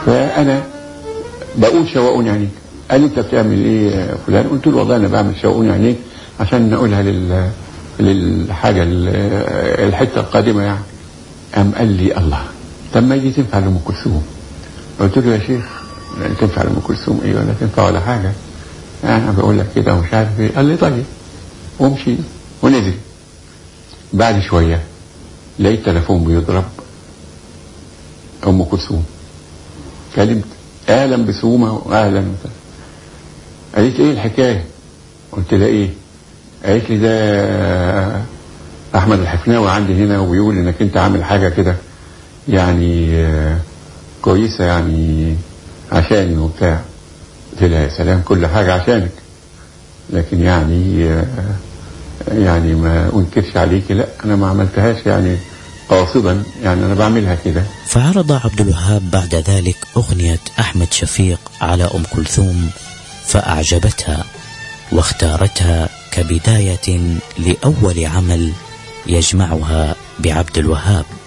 فانا بقول شوقوني عينيك قال لي انت بتعمل ايه يا فلان قلت له والله انا بعمل شوقوني عينيك عشان نقولها لل للحاجه ال- الحته القادمه يعني قام قال لي الله طب ما دي تنفع لام كلثوم قلت له يا شيخ لا تنفع لام كلثوم ايه ولا تنفع ولا حاجه انا بقول لك كده ومش عارف ايه قال لي طيب وامشي ونزل بعد شويه لقيت تليفون بيضرب ام كلثوم كلمت اهلا بسومه واهلا وسهلا. قالت ايه الحكايه قلت لها ايه قالت لي ده احمد الحفناوي عندي هنا وبيقول انك انت عامل حاجه كده يعني آه، كويسه يعني عشاني وبتاع قلت لها يا سلام كل حاجه عشانك لكن يعني آه، يعني ما انكرش عليكي لا انا ما عملتهاش يعني قاصدا يعني انا بعملها كده فعرض عبد الوهاب بعد ذلك أغنية أحمد شفيق على أم كلثوم فأعجبتها واختارتها كبداية لأول عمل يجمعها بعبد الوهاب